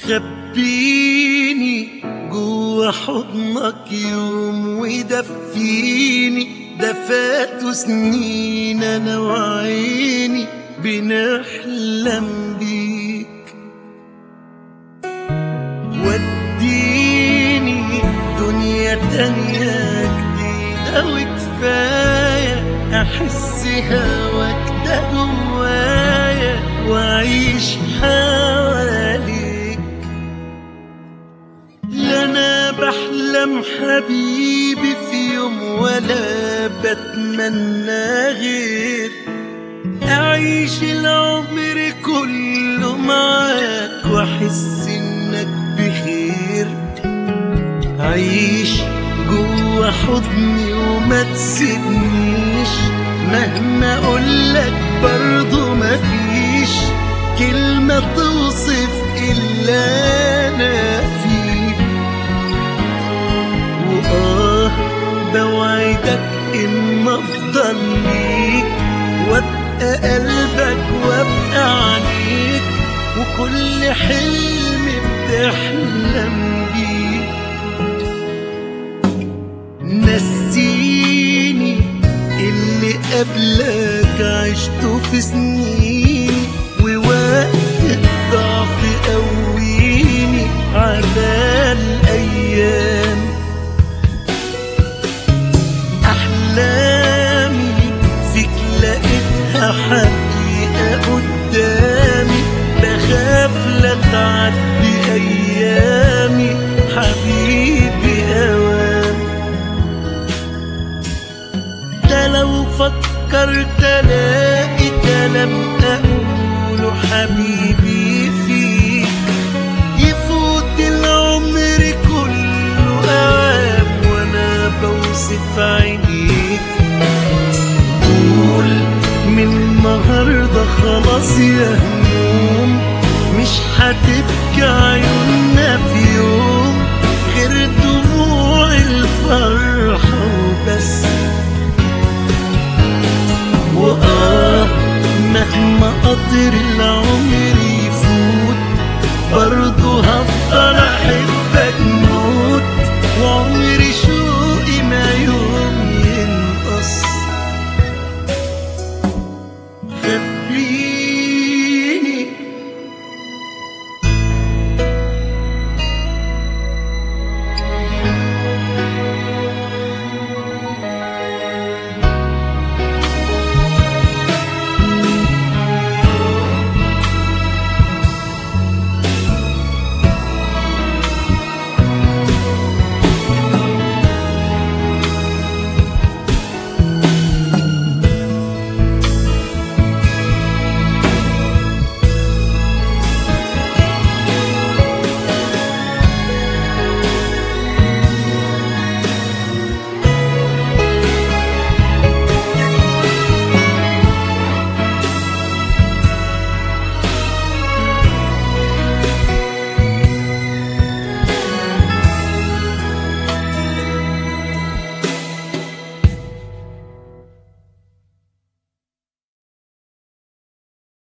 خبيني جوا حضنك يوم ودفيني ده فاتوا سنين انا وعيني بنحلم بيك وديني دنيا تانية جديدة وكفاية أحس هواك ده جوايا وأعيش حواليك لا أنا بحلم حبيبي في يوم ولا بتمنى غير أعيش العمر كله معاك وأحس إنك بخير عيش جوا حضني وما تسيبنيش مهما أقولك برضو مفيش كلمة توصف إلا أنا فيك وآه بوعدك إن أفضل ليك وابقى قلبك وابقى عليك وكل حلم بتحلم بيه نسيني اللي قبلك عشته في سنين ووقت الضعف قويني على الأيام أحلامي فيك لقيتها حقيقة قدامي بخاف لا تعدي أيامي حبيبي أوام ده لو فكرت ألاقي كلام أقوله حبيبي